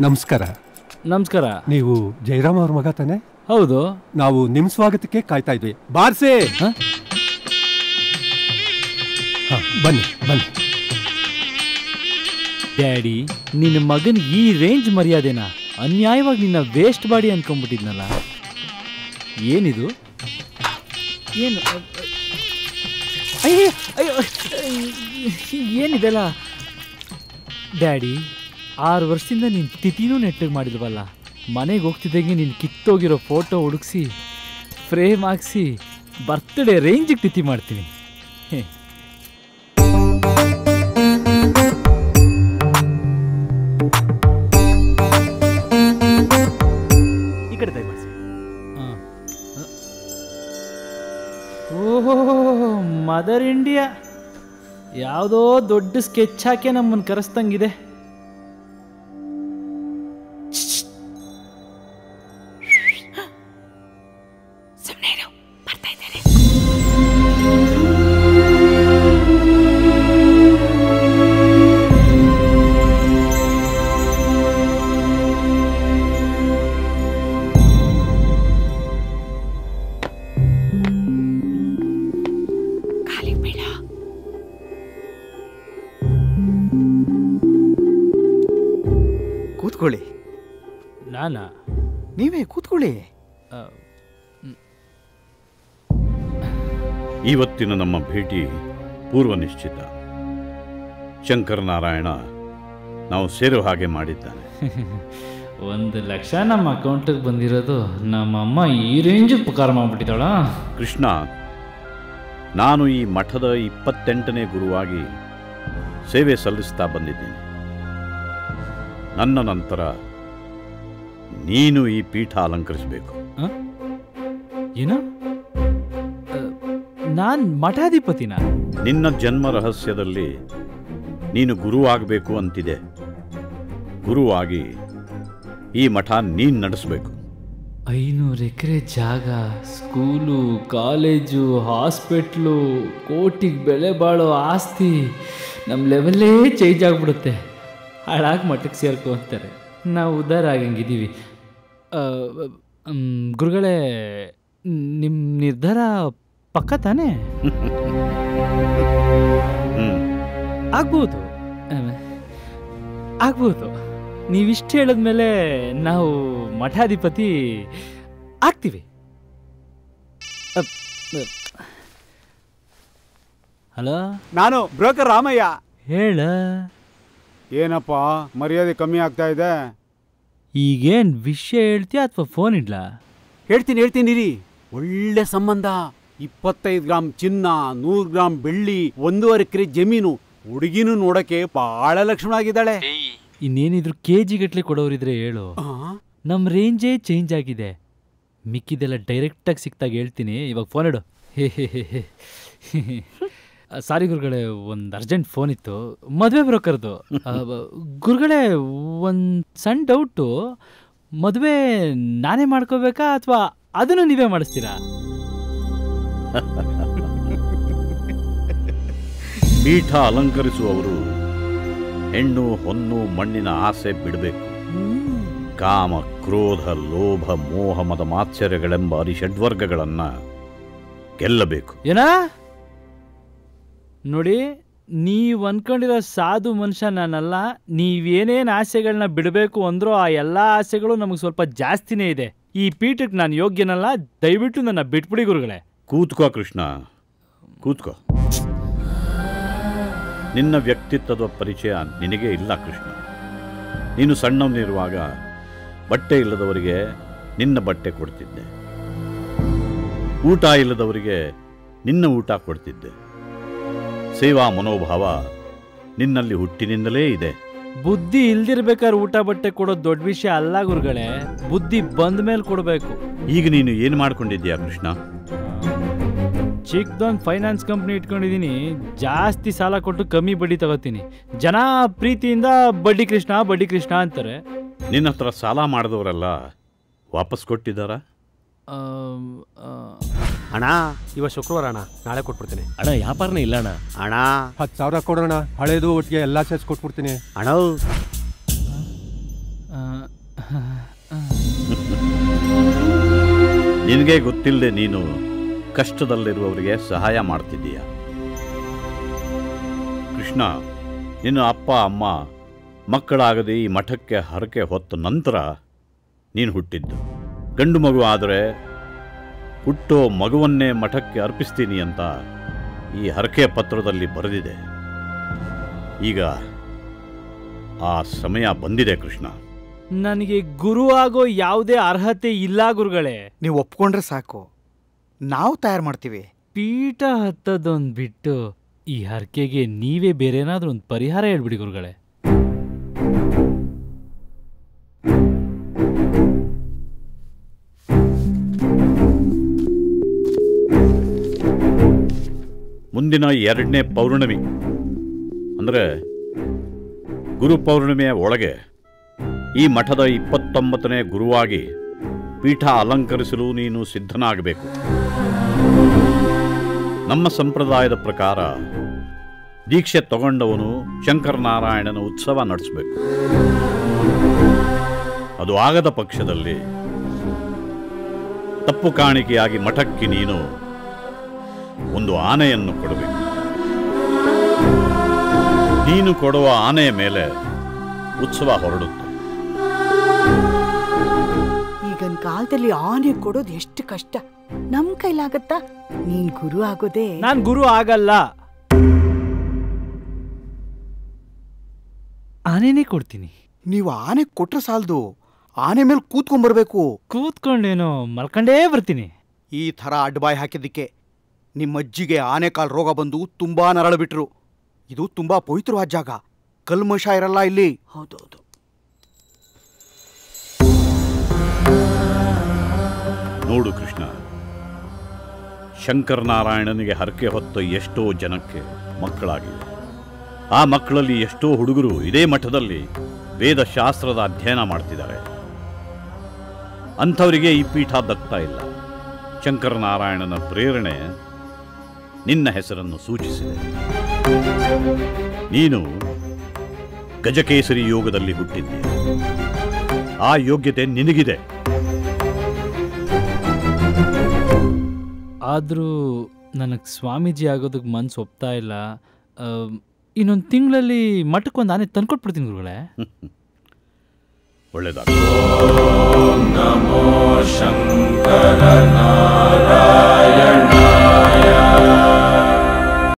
ನಮಸ್ಕಾರ ನಮಸ್ಕಾರ ನೀವು ಜಯರಾಮ್ ಅವ್ರ ಮಗ ತಾನೆ ಹೌದು ನಾವು ನಿಮ್ ಸ್ವಾಗತಕ್ಕೆ ಕಾಯ್ತಾ ಇದ್ವಿ ಬಾರ್ಸೆ ಹ? ಹ, ಬನ್ನಿ ಬನ್ನಿ ಡ್ಯಾಡಿ ನಿನ್ನ ಮಗನ್ ಈ ರೇಂಜ್ ಮರ್ಯಾದೆನಾ ಅನ್ಯಾಯವಾಗಿ ನಿನ್ನ ವೇಸ್ಟ್ ಬಾಡಿ ಅನ್ಕೊಂಡ್ಬಿಟ್ಟಿದ್ನಲ್ಲ ಏನಿದು ಏನು ಅಯ್ಯ ಅಯ್ಯೋ ಏನಿದೆಲ್ಲ ಡ್ಯಾಡಿ ಆರು ವರ್ಷದಿಂದ ನೀನು ತಿಥಿನೂ ನೆಟ್ಟಿಗೆ ಮಾಡಿಲ್ವಲ್ಲ ಮನೆಗೆ ಹೋಗ್ತಿದ್ದಂಗೆ ನೀನು ಕಿತ್ತೋಗಿರೋ ಫೋಟೋ ಹುಡುಕ್ಸಿ ಫ್ರೇಮ್ ಹಾಕ್ಸಿ ಬರ್ತ್ಡೇ ರೇಂಜಿಗೆ ತಿಥಿ ಮಾಡ್ತೀನಿ ಹೇ ಈ ಕಡೆ ದಯಮಾಡಿಸಿ ಓಹೋ ಮದರ್ ಇಂಡಿಯಾ ಯಾವುದೋ ದೊಡ್ಡ ಸ್ಕೆಚ್ ಹಾಕಿ ನಮ್ಮನ್ನು ಕರೆಸ್ತಂಗಿದೆ ಕೂತ್ಕೊಳ್ಳಿ ನಾನಾ ನೀವೇ ಕೂತ್ಕೊಳ್ಳಿ ಆ, ಇವತ್ತಿನ ನಮ್ಮ ಭೇಟಿ ಪೂರ್ವ ನಿಶ್ಚಿತ ಶಂಕರನಾರಾಯಣ ನಾವು ಸೇರೋ ಹಾಗೆ ಮಾಡಿದ್ದಾನೆ ಒಂದು ಲಕ್ಷ ನಮ್ಮ ಅಕೌಂಟಿಗೆ ಬಂದಿರೋದು ನಮ್ಮಮ್ಮ ಈ ರೇಂಜ್ ಉಪಕಾರ ಮಾಡ್ಬಿಟ್ಟಿದ್ದಾಳ ಕೃಷ್ಣ ನಾನು ಈ ಮಠದ ಇಪ್ಪತ್ತೆಂಟನೇ ಗುರುವಾಗಿ ಸೇವೆ ಸಲ್ಲಿಸ್ತಾ ಬಂದಿದ್ದೀನಿ ನನ್ನ ನಂತರ ನೀನು ಈ ಪೀಠ ಅಲಂಕರಿಸಬೇಕು ಏನು ನಾನು ಮಠಾಧಿಪತಿನ ನಿನ್ನ ಜನ್ಮ ರಹಸ್ಯದಲ್ಲಿ ನೀನು ಗುರುವಾಗಬೇಕು ಅಂತಿದೆ ಗುರುವಾಗಿ ಈ ಮಠ ನೀನು ನಡೆಸಬೇಕು ಐನೂರು ಎಕರೆ ಜಾಗ ಸ್ಕೂಲು ಕಾಲೇಜು ಹಾಸ್ಪಿಟ್ಲು ಕೋಟಿಗೆ ಬೆಲೆ ಬಾಳೋ ಆಸ್ತಿ ನಮ್ಮ ಲೆವೆಲ್ಲೇ ಚೇಂಜ್ ಆಗಿಬಿಡುತ್ತೆ ಹಾಳಾಗಿ ಮಠಕ್ಕೆ ಸೇರ್ಕೊ ಅಂತಾರೆ ನಾವು ಉದ್ಧಾರ ಆಗಂಗಿದ್ದೀವಿ ಆ, ಮ್, ಗುರುಗಳೇ ನಿಮ್ಮ ನಿರ್ಧಾರ ಪಕ್ಕ ತಾನೇ ಹ್ಮ್ ಆಗ್ಬೋದು ಆಮೇಲೆ ಆಗ್ಬೋದು ನೀವಿಷ್ಟು ಹೇಳಿದ್ಮೇಲೆ ನಾವು ಮಠಾಧಿಪತಿ ಆಗ್ತೀವಿ ಅಪ್, ಅಪ್. ಹಲೋ ನಾನು ಬ್ರೋಕರ್ ರಾಮಯ್ಯ ಹೇಳ ಏನಪ್ಪ ಮರ್ಯಾದೆ ಕಮ್ಮಿ ಆಗ್ತಾ ಇದೆ ಈಗೇನು ವಿಷಯ ಹೇಳ್ತೀಯ ಅಥವಾ ಫೋನ್ ಇಡ್ಲಾ ಹೇಳ್ತೀನಿ ಹೇಳ್ತೀನಿ ರೀ ಒಳ್ಳೆ ಸಂಬಂಧ ಇಪ್ಪತ್ತೈದು ಗ್ರಾಮ್ ಚಿನ್ನ ನೂರು ಗ್ರಾಮ್ ಬೆಳ್ಳಿ ಒಂದೂವರೆ ಎಕರೆ ಜಮೀನು ಹುಡುಗಿನೂ ನೋಡಕ್ಕೆ ಬಹಳ ಲಕ್ಷಣ ಆಗಿದ್ದಾಳೆ ಇನ್ನೇನಿದ್ರು ಕೆ ಜಿ ಗಟ್ಲೆ ಕೊಡೋರಿದ್ರೆ ಹೇಳು ಆ? ನಮ್ಮ ರೇಂಜೇ ಚೇಂಜ್ ಆಗಿದೆ ಮಿಕ್ಕಿದೆಲ್ಲ ಡೈರೆಕ್ಟಾಗಿ ಸಿಕ್ತಾಗ ಹೇಳ್ತೀನಿ ಇವಾಗ ಫೋನ್ ಇಡು ಹೇ ಹೇ ಹೇ ಹೇ ಸಾರಿ ಗುರುಗಳೇ ಒಂದು ಅರ್ಜೆಂಟ್ ಫೋನ್ ಇತ್ತು ಮದುವೆ ಬ್ರೋಕರ್ದು ಆ, ಬ- ಗುರುಗಳೇ ಒಂದು ಸಣ್ಣ ಡೌಟು ಮದುವೆ ನಾನೇ ಮಾಡ್ಕೋಬೇಕಾ ಅಥವಾ ಅದನ್ನು ನೀವೇ ಮಾಡಿಸ್ತೀರಾ ಪೀಠ ಅಲಂಕರಿಸುವವರು ಹೆಣ್ಣು ಹೊನ್ನು ಮಣ್ಣಿನ ಆಸೆ ಬಿಡಬೇಕು ಕಾಮ ಕ್ರೋಧ ಲೋಭ ಮೋಹ ಮದ ಮಾತ್ಸರ್ಯಗಳೆಂಬ ಅರಿಷಡ್ವರ್ಗಗಳನ್ನು ಗೆಲ್ಲಬೇಕು ಏನಾ ನೋಡಿ ನೀವು ಅನ್ಕೊಂಡಿರೋ ಸಾಧು ಮನುಷ್ಯ ನಾನಲ್ಲ ನೀವೇನೇನು ಆಸೆಗಳನ್ನ ಬಿಡಬೇಕು ಅಂದ್ರೋ ಆ ಎಲ್ಲ ಆಸೆಗಳು ನಮಗೆ ಸ್ವಲ್ಪ ಜಾಸ್ತಿನೇ ಇದೆ ಈ ಪೀಠಕ್ಕೆ ನಾನು ಯೋಗ್ಯನಲ್ಲ ದಯವಿಟ್ಟು ನನ್ನ ಬಿಟ್ಬಿಡಿ ಗುರುಗಳೇ ಕೂತ್ಕೋ ಕೃಷ್ಣ ಕೂತ್ಕೋ ನಿನ್ನ ವ್ಯಕ್ತಿತ್ವದ ಪರಿಚಯ ನಿನಗೆ ಇಲ್ಲ ಕೃಷ್ಣ ನೀನು ಸಣ್ಣವನಿರುವಾಗ ಬಟ್ಟೆ ಇಲ್ಲದವರಿಗೆ ನಿನ್ನ ಬಟ್ಟೆ ಕೊಡ್ತಿದ್ದೆ ಊಟ ಇಲ್ಲದವರಿಗೆ ನಿನ್ನ ಊಟ ಕೊಡ್ತಿದ್ದೆ ಸೇವಾ ಮನೋಭಾವ ನಿನ್ನಲ್ಲಿ ಹುಟ್ಟಿನಿಂದಲೇ ಇದೆ ಬುದ್ಧಿ ಇಲ್ದಿರ್ಬೇಕಾದ್ರೆ ಊಟ ಬಟ್ಟೆ ಕೊಡೋದು ದೊಡ್ಡ ವಿಷಯ ಅಲ್ಲ ಗುರುಗಳೇ ಬುದ್ಧಿ ಬಂದ ಮೇಲೆ ಕೊಡಬೇಕು ಈಗ ನೀನು ಏನು ಮಾಡ್ಕೊಂಡಿದ್ದೀಯಾ ಕೃಷ್ಣ ಚಿಕ್ಕದೊಂದು ಫೈನಾನ್ಸ್ ಕಂಪ್ನಿ ಇಟ್ಕೊಂಡಿದ್ದೀನಿ ಜಾಸ್ತಿ ಸಾಲ ಕೊಟ್ಟು ಕಮ್ಮಿ ಬಡ್ಡಿ ತಗೋತೀನಿ ಜನ ಪ್ರೀತಿಯಿಂದ ಬಡ್ಡಿ ಕೃಷ್ಣ ಬಡ್ಡಿ ಕೃಷ್ಣ ಅಂತಾರೆ ನಿನ್ನ ಹತ್ರ ಸಾಲ ಮಾಡಿದವರೆಲ್ಲ ವಾಪಸ್ ಕೊಟ್ಟಿದ್ದಾರಾ ಆಮ್, ಆ, ಅಣ್ಣ ಇವತ್ತು ಶುಕ್ರವಾರ ಅಣ್ಣ ನಾಳೆ ಕೊಟ್ಬಿಡ್ತೀನಿ ಅಣ್ಣ ವ್ಯಾಪಾರನೇ ಇಲ್ಲ ಅಣ್ಣ ಅಣ್ಣ ಹತ್ತು ಸಾವಿರ ಕೊಡೋಣ ಹಳೇದು ಒಟ್ಟಿಗೆ ಎಲ್ಲ ಸೇರ್ಸಿ ಕೊಟ್ಬಿಡ್ತೀನಿ ಅಣ್ಣ ಆ, ನಿನಗೆ ಗೊತ್ತಿಲ್ಲದೆ ನೀನು ಕಷ್ಟದಲ್ಲಿರುವವರಿಗೆ ಸಹಾಯ ಮಾಡ್ತಿದ್ದೀಯ ಕೃಷ್ಣ ನಿನ್ನ ಅಪ್ಪ ಅಮ್ಮ ಮಕ್ಕಳಾಗದೆ ಈ ಮಠಕ್ಕೆ ಹರಕೆ ಹೊತ್ತ ನಂತರ ನೀನು ಹುಟ್ಟಿದ್ದು ಗಂಡು ಮಗು ಆದರೆ ಹುಟ್ಟೋ ಮಗುವನ್ನೇ ಮಠಕ್ಕೆ ಅರ್ಪಿಸ್ತೀನಿ ಅಂತ ಈ ಹರಕೆ ಪತ್ರದಲ್ಲಿ ಬರೆದಿದೆ ಈಗ ಆ ಸಮಯ ಬಂದಿದೆ ಕೃಷ್ಣ ನನಗೆ ಗುರು ಆಗೋ ಯಾವುದೇ ಅರ್ಹತೆ ಇಲ್ಲ ಗುರುಗಳೇ ನೀವು ಒಪ್ಕೊಂಡ್ರೆ ಸಾಕು ನಾವು ತಯಾರು ಮಾಡ್ತೀವಿ ಪೀಠ ಹತ್ತದೊಂದು ಬಿಟ್ಟು ಈ ಹರಕೆಗೆ ನೀವೇ ಬೇರೆ ಏನಾದ್ರೂ ಒಂದು ಪರಿಹಾರ ಹೇಳ್ಬಿಡಿ ಗುರುಗಳೇ ಮುಂದಿನ ಎರಡನೇ ಪೌರ್ಣಮಿ ಅಂದರೆ ಗುರು ಪೌರ್ಣಿಮೆಯ ಒಳಗೆ ಈ ಮಠದ ಇಪ್ಪತ್ತೊಂಬತ್ತನೇ ಗುರುವಾಗಿ ಪೀಠ ಅಲಂಕರಿಸಲು ನೀನು ಸಿದ್ಧನಾಗಬೇಕು ನಮ್ಮ ಸಂಪ್ರದಾಯದ ಪ್ರಕಾರ ದೀಕ್ಷೆ ತಗೊಂಡವನು ಶಂಕರನಾರಾಯಣನ ಉತ್ಸವ ನಡೆಸಬೇಕು ಅದು ಆಗದ ಪಕ್ಷದಲ್ಲಿ ತಪ್ಪು ಕಾಣಿಕೆಯಾಗಿ ಮಠಕ್ಕೆ ನೀನು ಒಂದು ಆನೆಯನ್ನು ಕೊಡಬೇಕು ನೀನು ಕೊಡುವ ಆನೆಯ ಮೇಲೆ ಉತ್ಸವ ಹೊರಡುತ್ತೆ ಈಗಿನ ಕಾಲದಲ್ಲಿ ಆನೆ ಕೊಡೋದು ಎಷ್ಟು ಕಷ್ಟ ನಮ್ ಕೈಲಾಗತ್ತಾ ನೀನ್ ಗುರು ಆಗೋದೇ ನಾನು ಗುರು ಆಗಲ್ಲ ಆನೆನೇ ಕೊಡ್ತೀನಿ ನೀವು ಆನೆ ಕೊಟ್ರೆ ಸಾಲದು ಆನೆ ಮೇಲೆ ಕೂತ್ಕೊಂಡ್ಬರ್ಬೇಕು ಕೂತ್ಕೊಂಡೇನೋ ಮಲ್ಕೊಂಡೇ ಬರ್ತೀನಿ ಈ ಥರ ಅಡ್ಡಬಾಯಿ ಹಾಕಿದ್ದಕ್ಕೆ ನಿಮ್ಮ ಅಜ್ಜಿಗೆ ಆನೆ ಕಾಲ್ ರೋಗ ಬಂದು ತುಂಬಾ ನರಳು ಬಿಟ್ರು ಇದು ತುಂಬಾ ಪವಿತ್ರವಾದ ಜಾಗ ಕಲ್ಮಶ ಇರಲ್ಲ ಇಲ್ಲಿ ಹೌದೌದು ನೋಡು ಕೃಷ್ಣ ಶಂಕರನಾರಾಯಣನಿಗೆ ಹರಕೆ ಹೊತ್ತ ಎಷ್ಟೋ ಜನಕ್ಕೆ ಮಕ್ಕಳಾಗಿವೆ ಆ ಮಕ್ಕಳಲ್ಲಿ ಎಷ್ಟೋ ಹುಡುಗರು ಇದೇ ಮಠದಲ್ಲಿ ವೇದಶಾಸ್ತ್ರದ ಅಧ್ಯಯನ ಮಾಡ್ತಿದ್ದಾರೆ ಅಂಥವರಿಗೆ ಈ ಪೀಠ ದಕ್ತಾ ಇಲ್ಲ ಶಂಕರನಾರಾಯಣನ ಪ್ರೇರಣೆ ನಿನ್ನ ಹೆಸರನ್ನು ಸೂಚಿಸಿದೆ ನೀನು ಗಜಕೇಸರಿ ಯೋಗದಲ್ಲಿ ಹುಟ್ಟಿದ್ದೀಯ ಆ ಯೋಗ್ಯತೆ ನಿನಗಿದೆ ಆದರೂ ನನಗೆ ಸ್ವಾಮೀಜಿ ಆಗೋದಕ್ಕೆ ಮನ್ಸು ಒಪ್ತಾ ಇಲ್ಲ ಇನ್ನೊಂದು ತಿಂಗಳಲ್ಲಿ ಮಠಕ್ಕೊಂದು ಆನೆ ತಂದ್ಕೊಟ್ಬಿಡ್ತೀನಿ ಗುರುಗಳೇ ಒಳ್ಳೆಯದಾಗ